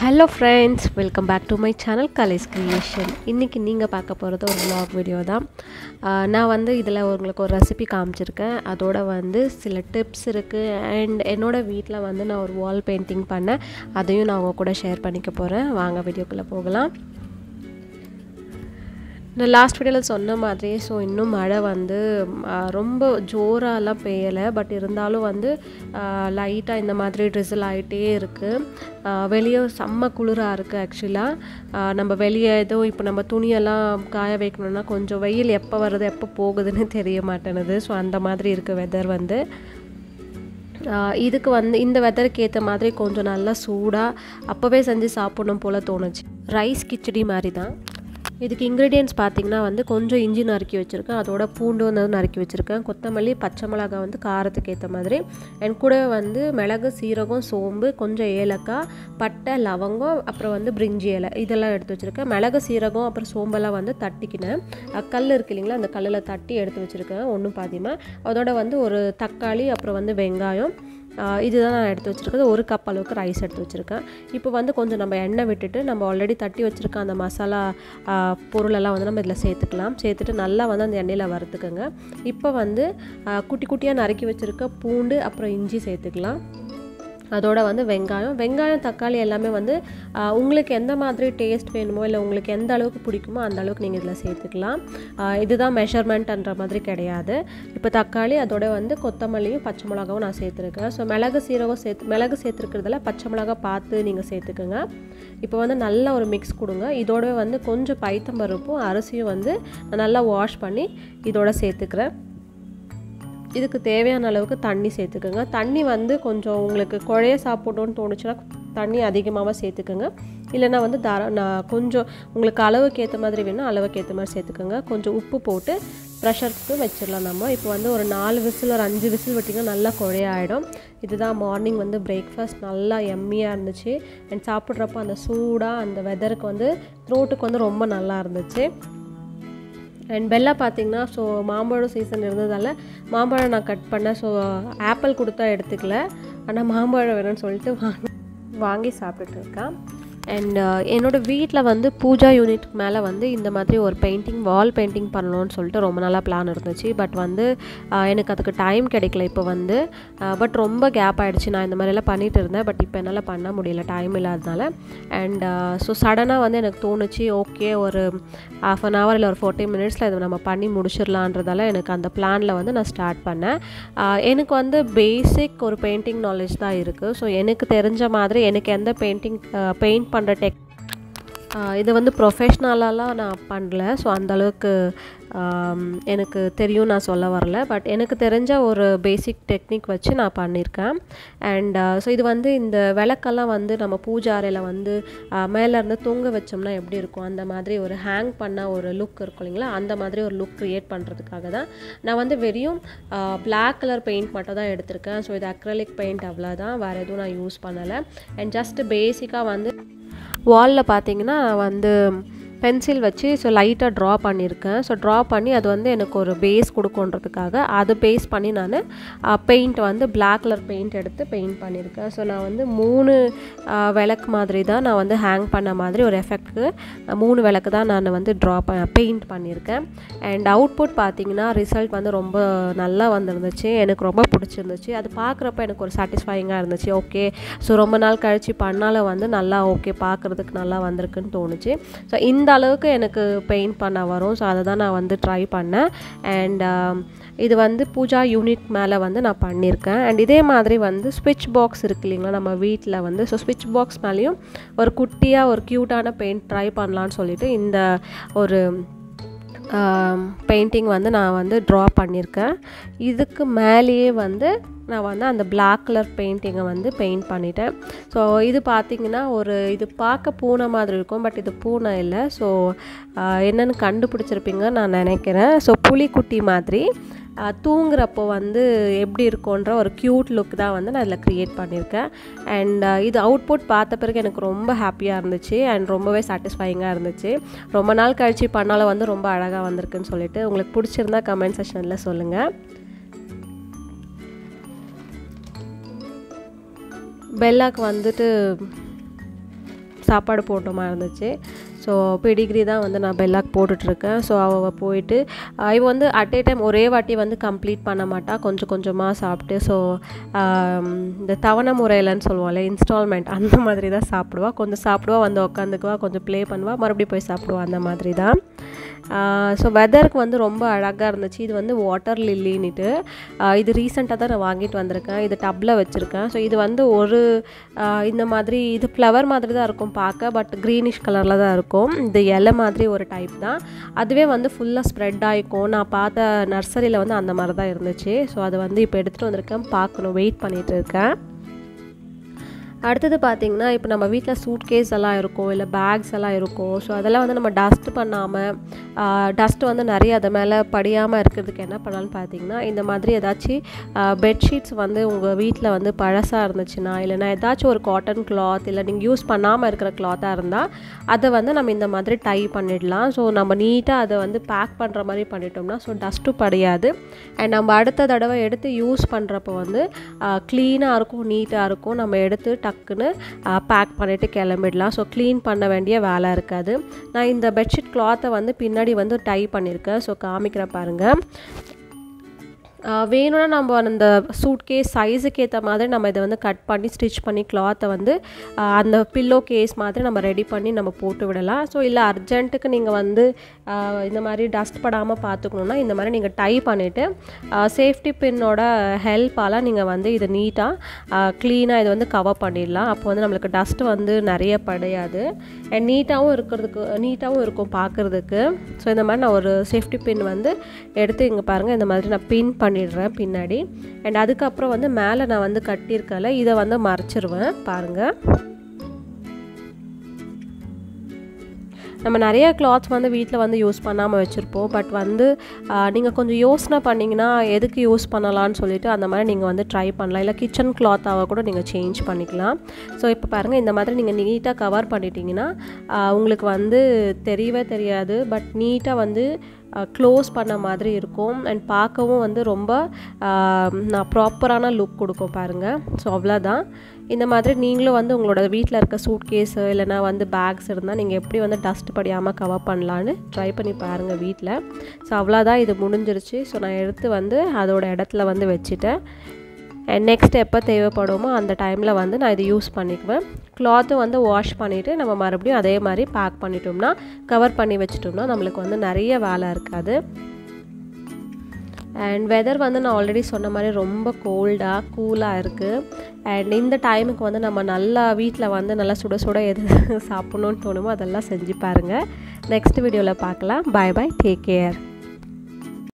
hello friends welcome back to my channel Kalai's creation இன்றைக்கி நீங்கள் பார்க்க போகிறது ஒரு vlog வீடியோ தான் ஆஹ் நான் வந்து இதில் உங்களுக்கு ஒரு ரெசிபி காமிச்சிருக்கேன் அதோட வந்து சில டிப்ஸ் இருக்குது அண்ட் என்னோடய வீட்டில் வந்து நான் ஒரு வால் பெயிண்டிங் பண்ணேன் அதையும் நான் உங்கள் கூட ஷேர் பண்ணிக்க போகிறேன் வாங்க வீடியோக்குள்ளே போகலாம் நான் லாஸ்ட் வீடியோவில் சொன்ன மாதிரி ஸோ இன்னும் மழை வந்து ஆ, ரொம்ப ஜோராலாம் பெய்யலை பட் இருந்தாலும் வந்து லைட்டாக இந்த மாதிரி ட்ரிசில் ஆகிட்டே இருக்குது வெளியே செம்ம குளிராக இருக்குது ஆக்சுவலாக நம்ம வெளியே ஏதோ இப்போ நம்ம துணியெல்லாம் காய வைக்கணும்னா கொஞ்சம் வெயில் எப்போ வருது எப்போ போகுதுன்னு தெரிய மாட்டேனுது ஸோ அந்த மாதிரி இருக்குது வெதர் வந்து ஆஹ் இதுக்கு வந்து இந்த வெதருக்கு ஏற்ற மாதிரி கொஞ்சம் நல்லா சூடாக அப்போவே செஞ்சு சாப்பிடணும் போல் தோணுச்சு ரைஸ் கிச்சடி மாதிரி தான் இதுக்கு இன்க்ரீடியன்ஸ் பார்த்தீங்கன்னா வந்து கொஞ்சம் இஞ்சி நறுக்கி வச்சுருக்கேன் அதோட பூண்டு வந்து நறுக்கி வச்சுருக்கேன் கொத்தமல்லி பச்சை மிளகாய் வந்து காரத்துக்கு ஏற்ற மாதிரி என் கூட வந்து மிளகு சீரகம் சோம்பு கொஞ்சம் ஏலக்காய் பட்டை லவங்கம் அப்புறம் வந்து பிரிஞ்சி இலை இதெல்லாம் எடுத்து வச்சுருக்கேன் மிளகு சீரகம் அப்புறம் சோம்பெல்லாம் வந்து தட்டிக்கினேன் அஹ் கல் இருக்கு இல்லைங்களா அந்த கல்லில் தட்டி எடுத்து வச்சுருக்கேன் ஒன்றும் பாதியமாக அதோட வந்து ஒரு தக்காளி அப்புறம் வந்து வெங்காயம் ஆஹ் இதுதான் நான் எடுத்து வச்சுருக்கிறது ஒரு கப் அளவுக்கு ரைஸ் எடுத்து வச்சுருக்கேன் இப்போ வந்து கொஞ்சம் நம்ம எண்ணெய் விட்டுட்டு நம்ம ஆல்ரெடி தட்டி வச்சுருக்க அந்த மசாலா ஆஹ் பொருளெல்லாம் வந்து நம்ம இதில் சேர்த்துக்கலாம் சேர்த்துட்டு நல்லா வந்து அந்த எண்ணெயில் வறுத்துக்கோங்க இப்போ வந்து ஆஹ் குட்டி குட்டியாக நறுக்கி வச்சுருக்க பூண்டு அப்புறம் இஞ்சி சேர்த்துக்கலாம் அதோட வந்து வெங்காயம் வெங்காயம் தக்காளி எல்லாமே வந்து ஆஹ், உங்களுக்கு எந்த மாதிரி டேஸ்ட் வேணுமோ இல்லை உங்களுக்கு எந்த அளவுக்கு பிடிக்குமோ அந்த அளவுக்கு நீங்கள் இதில் சேர்த்துக்கலாம் ஆஹ், இதுதான் மெஷர்மெண்ட்ன்ற மாதிரி கிடையாது இப்போ தக்காளி அதோட வந்து கொத்தமல்லியும் பச்சை மிளகாவும் நான் சேர்த்துருக்கேன் ஸோ மிளகு சீரகம் சேர்த்து மிளகு சேர்த்துருக்கிறதுல பச்சை மிளகா பார்த்து நீங்கள் சேர்த்துக்குங்க இப்போ வந்து நல்லா ஒரு மிக்ஸ் கொடுங்க இதோட வந்து கொஞ்சம் பைத்தம்பருப்பும் அரிசியும் வந்து நான் நல்லா வாஷ் பண்ணி இதோட சேர்த்துக்கிறேன் இதுக்கு தேவையான அளவுக்கு தண்ணி சேர்த்துக்கோங்க தண்ணி வந்து கொஞ்சம் உங்களுக்கு குழைய சாப்பிடணும்னு தோணுச்சுன்னா தண்ணி அதிகமாக சேர்த்துக்கோங்க இல்லைன்னா வந்து தார நான் கொஞ்சம் உங்களுக்கு அளவுக்கு ஏற்ற மாதிரி வேணும் அளவுக்கு ஏற்ற மாதிரி சேர்த்துக்கோங்க கொஞ்சம் உப்பு போட்டு ப்ரெஷருக்கு வச்சிடலாம் நம்ம இப்போ வந்து ஒரு நாலு விசில் ஒரு அஞ்சு விசில் விட்டிங்கன்னா நல்லா குழைய ஆகிடும் இதுதான் மார்னிங் வந்து பிரேக்ஃபாஸ்ட் நல்லா எம்மியாக இருந்துச்சு அண்ட் சாப்பிட்றப்போ அந்த சூடாக அந்த வெதருக்கு வந்து த்ரோட்டுக்கு வந்து ரொம்ப நல்லா இருந்துச்சு அண்ட் பெல்லா பார்த்தீங்கன்னா ஸோ மாம்பழம் சீசன் இருந்ததால் மாம்பழம் நான் கட் பண்ணேன் ஸோ ஆப்பிள் கொடுத்தா எடுத்துக்கல ஆனால் மாம்பழம் வேணும்னு சொல்லிட்டு வாங்கி வாங்கி சாப்பிட்டுட்டு இருக்கேன் அண்ட் என்னோடய வீட்டில் வந்து பூஜா யூனிட் மேலே வந்து இந்த மாதிரி ஒரு பெயிண்டிங் வால் பெயிண்டிங் பண்ணணும்னு சொல்லிட்டு ரொம்ப நாளாக பிளான் இருந்துச்சு பட் வந்து ஆஹ், எனக்கு அதுக்கு டைம் கிடைக்கல இப்போ வந்து பட் ரொம்ப கேப் ஆகிடுச்சு நான் இந்த மாதிரிலாம் பண்ணிட்டு இருந்தேன் பட் இப்போ என்னால் பண்ண முடியல டைம் இல்லாதனால அண்ட் ஸோ சடனாக வந்து எனக்கு தோணுச்சு ஓகே ஒரு ஹாஃப் அன் ஹவர் இல்லை ஒரு ஃபோர்ட்டி மினிட்ஸில் இதை நம்ம பண்ணி முடிச்சிடலான்றதால எனக்கு அந்த பிளானில் வந்து நான் ஸ்டார்ட் பண்ணேன் ஆஹ், எனக்கு வந்து பேசிக் ஒரு பெயிண்டிங் நாலேஜ் தான் இருக்குது ஸோ எனக்கு தெரிஞ்ச மாதிரி எனக்கு எந்த பெயிண்டிங் பெயிண்ட் பண்ணுற டெக் ஆஹ் இது வந்து ப்ரொஃபஷ்னலாலாம் நான் பண்ணல ஸோ அந்தளவுக்கு எனக்கு தெரியும் நான் சொல்ல வரல பட் எனக்கு தெரிஞ்ச ஒரு பேசிக் டெக்னிக் வச்சு நான் பண்ணியிருக்கேன் அண்ட் ஸோ இது வந்து இந்த விளக்கெல்லாம் வந்து நம்ம பூஜை அறையில் வந்து ஆஹ் மேல இருந்து தொங்க வச்சோம்னா எப்படி இருக்கும் அந்த மாதிரி ஒரு ஹேங் பண்ண ஒரு லுக் இருக்கும் இல்லைங்களா அந்த மாதிரி ஒரு லுக் க்ரியேட் பண்ணுறதுக்காக தான் நான் வந்து வெறும் பிளாக் கலர் பெயிண்ட் மட்டும் தான் எடுத்திருக்கேன் ஸோ இது அக்ரலிக் பெயிண்ட் அவ்வளோதான் வேறு எதுவும் நான் யூஸ் பண்ணலை அண்ட் ஜஸ்ட் பேசிக்காக வந்து வாலில் பார்த்தீங்கன்னா நான் வந்து பென்சில் வச்சு ஸோ லைட்டாக ட்ரா பண்ணியிருக்கேன் ஸோ ட்ரா பண்ணி அது வந்து எனக்கு ஒரு பேஸ் கொடுக்குன்றதுக்காக அது பேஸ் பண்ணி நான் பெயிண்ட் வந்து பிளாக் கலர் பெயிண்ட் எடுத்து பெயிண்ட் பண்ணியிருக்கேன் ஸோ நான் வந்து மூணு ஆஹ், விளக்கு மாதிரி தான் நான் வந்து ஹேங் பண்ண மாதிரி ஒரு எஃபெக்ட்க்கு மூணு விளக்கு தான் நான் வந்து ட்ரா ப பெயிண்ட் பண்ணியிருக்கேன் அண்ட் அவுட்புட் பார்த்தீங்கன்னா ரிசல்ட் வந்து ரொம்ப நல்லா வந்திருந்துச்சு எனக்கு ரொம்ப பிடிச்சிருந்துச்சு அது பார்க்குறப்ப எனக்கு ஒரு சாட்டிஸ்ஃபைங்காக இருந்துச்சு ஓகே ஸோ ரொம்ப நாள் கழித்து பண்ணாலும் வந்து நல்லா ஓகே பார்க்குறதுக்கு நல்லா வந்திருக்குன்னு தோணுச்சு ஸோ இந்த அளவுக்கு எனக்கு பெயிண்ட் பண்ண வரும் ஸோ அதை தான் நான் வந்து ட்ரை பண்ணேன் அண்ட் இது வந்து பூஜா யூனிட் மேலே வந்து நான் பண்ணியிருக்கேன் அண்ட் இதே மாதிரி வந்து ஸ்விட்ச் பாக்ஸ் இருக்கு இல்லைங்களா நம்ம வீட்டில் வந்து ஸோ ஸ்விட்ச் பாக்ஸ் மேலேயும் ஒரு குட்டியாக ஒரு க்யூட்டான பெயிண்ட் ட்ரை பண்ணலான்னு சொல்லிட்டு இந்த ஒரு பெயிண்டிங் வந்து நான் வந்து ட்ரா பண்ணியிருக்கேன் இதுக்கு மேலேயே வந்து நான் வந்து அந்த பிளாக் கலர் பெயிண்டிங்கை வந்து பெயிண்ட் பண்ணிட்டேன் ஸோ இது பார்த்திங்கன்னா ஒரு இது பார்க்க பூனை மாதிரி இருக்கும் பட் இது பூனை இல்லை ஸோ என்னென்னு கண்டுபிடிச்சிருப்பீங்க நான் நினைக்கிறேன் ஸோ புலிக்குட்டி மாதிரி ஆஹ் தூங்குறப்போ வந்து எப்படி இருக்குன்ற ஒரு க்யூட் லுக் தான் வந்து நான் இதில் க்ரியேட் பண்ணியிருக்கேன் அண்ட் இது அவுட்புட் பார்த்த பிறகு எனக்கு ரொம்ப ஹாப்பியாக இருந்துச்சு அண்ட் ரொம்பவே சாட்டிஸ்ஃபைங்காக இருந்துச்சு ரொம்ப நாள் கழித்து பண்ணாலும் வந்து ரொம்ப அழகாக வந்திருக்குன்னு சொல்லிட்டு உங்களுக்கு பிடிச்சிருந்தா கமெண்ட் செஷனில் சொல்லுங்கள் பெல்லாக்கு வந்துட்டு சாப்பாடு போட்ட மாதிரி இருந்துச்சு ஸோ பெடிகிரி தான் வந்து நான் பெல்லாக்கு போட்டுட்ருக்கேன் ஸோ அவள் போயிட்டு இவ வந்து அட் ஏ டைம் ஒரே வாட்டி வந்து கம்ப்ளீட் பண்ண மாட்டா கொஞ்சம் கொஞ்சமாக சாப்பிட்டு ஸோ இந்த தவணை முறையிலன்னு சொல்லுவோம்ல இன்ஸ்டால்மெண்ட் அந்த மாதிரி தான் சாப்பிடுவா கொஞ்சம் சாப்பிடுவா வந்து உட்காந்துக்குவா கொஞ்சம் ப்ளே பண்ணுவா மறுபடியும் போய் சாப்பிடுவா அந்த மாதிரி தான் ஸோ வெதருக்கு வந்து ரொம்ப அழகாக இருந்துச்சு இது வந்து வாட்டர் லில்லின்னுட்டு இது ரீசெண்டாக தான் நான் வாங்கிட்டு வந்திருக்கேன் இது டப்பில் வச்சுருக்கேன் ஸோ இது வந்து ஒரு இந்த மாதிரி இது ஃப்ளவர் மாதிரி தான் இருக்கும் பார்க்க பட் க்ரீனிஷ் கலரில் தான் இருக்கும் இது இலை மாதிரி ஒரு டைப் தான் அதுவே வந்து ஃபுல்லாக ஸ்ப்ரெட் ஆகிக்கும் நான் பார்த்த நர்சரியில் வந்து அந்த மாதிரி தான் இருந்துச்சு ஸோ அதை வந்து இப்போ எடுத்துகிட்டு வந்திருக்கேன் பார்க்கணும் வெயிட் பண்ணிகிட்டு இருக்கேன் அடுத்தது பார்த்திங்கன்னா இப்போ நம்ம வீட்டில் சூட் கேஸ் எல்லாம் இருக்கும் இல்லை பேக்ஸ் எல்லாம் இருக்கும் ஸோ அதெல்லாம் வந்து நம்ம டஸ்ட் பண்ணாமல் டஸ்ட் வந்து நிறைய அது மேலே படியாமல் இருக்கிறதுக்கு என்ன பண்ணலான்னு பார்த்தீங்கன்னா இந்த மாதிரி ஏதாச்சும் பெட்ஷீட்ஸ் வந்து உங்கள் வீட்டில் வந்து பழசாக இருந்துச்சுன்னா இல்லைனா ஏதாச்சும் ஒரு காட்டன் கிளாத் இல்லை நீங்கள் யூஸ் பண்ணாமல் இருக்கிற கிளாத்தாக இருந்தால் அதை வந்து நம்ம இந்த மாதிரி டை பண்ணிடலாம் ஸோ நம்ம நீட்டாக அதை வந்து பேக் பண்ணுற மாதிரி பண்ணிட்டோம்னா ஸோ டஸ்ட்டும் படியாது அண்ட் நம்ம அடுத்த தடவை எடுத்து யூஸ் பண்ணுறப்போ வந்து க்ளீனாக இருக்கும் நீட்டாக இருக்கும் நம்ம எடுத்து டக்குன்னு பேக் பண்ணிவிட்டு கிளம்பிடலாம் ஸோ க்ளீன் பண்ண வேண்டிய வேலை இருக்காது நான் இந்த பெட்ஷீட் கிளாத்தை வந்து பின்னாடி வந்து டை பண்ணியிருக்கேன் ஸோ காமிக்கிற பாருங்கள் வேணும்னா நம்ம அந்த சூட் கேஸ் சைஸுக்கு ஏற்ற மாதிரி நம்ம இதை வந்து கட் பண்ணி ஸ்டிச் பண்ணி கிளாத்தை வந்து அந்த பில்லோ கேஸ் மாதிரி நம்ம ரெடி பண்ணி நம்ம போட்டு விடலாம் ஸோ இல்லை அர்ஜென்ட்டுக்கு நீங்கள் வந்து இந்த மாதிரி டஸ்ட் படாமல் பார்த்துக்கணுன்னா இந்த மாதிரி நீங்கள் டை பண்ணிவிட்டு சேஃப்டி பின்னோட ஹெல்ப்பால் நீங்கள் வந்து இதை நீட்டாக க்ளீனாக இதை வந்து கவர் பண்ணிடலாம் அப்போ வந்து நம்மளுக்கு டஸ்ட்டு வந்து நிறைய படையாது அண்ட் நீட்டாகவும் இருக்கிறதுக்கு நீட்டாகவும் இருக்கும் பார்க்குறதுக்கு ஸோ இந்த மாதிரி நான் ஒரு சேஃப்டி பின் வந்து எடுத்து இங்கே பாருங்கள் இந்த மாதிரி நான் பின் பண்ணி பண்ணிடுறேன் பின்னாடி அண்ட் அதுக்கப்புறம் வந்து மேலே நான் வந்து கட்டியிருக்கல இதை வந்து மறைச்சிருவேன் பாருங்கள் நம்ம நிறைய கிளாத்ஸ் வந்து வீட்டில் வந்து யூஸ் பண்ணாமல் வச்சுருப்போம் பட் வந்து நீங்கள் கொஞ்சம் யோசனை பண்ணிங்கன்னா எதுக்கு யூஸ் பண்ணலான்னு சொல்லிட்டு அந்த மாதிரி நீங்கள் வந்து ட்ரை பண்ணலாம் இல்லை கிச்சன் கிளாத்தாக கூட நீங்கள் சேஞ்ச் பண்ணிக்கலாம் ஸோ இப்போ பாருங்கள் இந்த மாதிரி நீங்கள் நீட்டாக கவர் பண்ணிட்டீங்கன்னா உங்களுக்கு வந்து தெரியவே தெரியாது பட் நீட்டாக வந்து க்ளோஸ் பண்ண மாதிரி இருக்கும் அண்ட் பார்க்கவும் வந்து ரொம்ப நான் ப்ராப்பரான லுக் கொடுக்கும் பாருங்கள் ஸோ அவ்வளோதான் இந்த மாதிரி நீங்களும் வந்து உங்களோட வீட்டில் இருக்க சூட் கேஸு இல்லைனா வந்து பேக்ஸ் இருந்தால் நீங்கள் எப்படி வந்து டஸ்ட் படியாமல் கவர் பண்ணலான்னு ட்ரை பண்ணி பாருங்கள் வீட்டில் ஸோ அவ்வளோதான் இது முடிஞ்சிருச்சு ஸோ நான் எடுத்து வந்து அதோட இடத்துல வந்து வச்சுட்டேன் அண்ட் நெக்ஸ்ட் எப்போ தேவைப்படுமோ அந்த டைமில் வந்து நான் இது யூஸ் பண்ணிக்குவேன் கிளாத்தும் வந்து வாஷ் பண்ணிவிட்டு நம்ம மறுபடியும் அதே மாதிரி பேக் பண்ணிட்டோம்னா கவர் பண்ணி வச்சிட்டோம்னா நம்மளுக்கு வந்து நிறைய வேலை இருக்காது அண்ட் வெதர் வந்து நான் ஆல்ரெடி சொன்ன மாதிரி ரொம்ப கோல்டாக கூலாக இருக்குது அண்ட் இந்த டைமுக்கு வந்து நம்ம நல்லா வீட்டில் வந்து நல்லா சுட சுட எது சாப்பிட்ணுன்னு தோணுமோ அதெல்லாம் செஞ்சு பாருங்கள் நெக்ஸ்ட் வீடியோவில் பார்க்கலாம் பாய் பாய் டேக் கேர்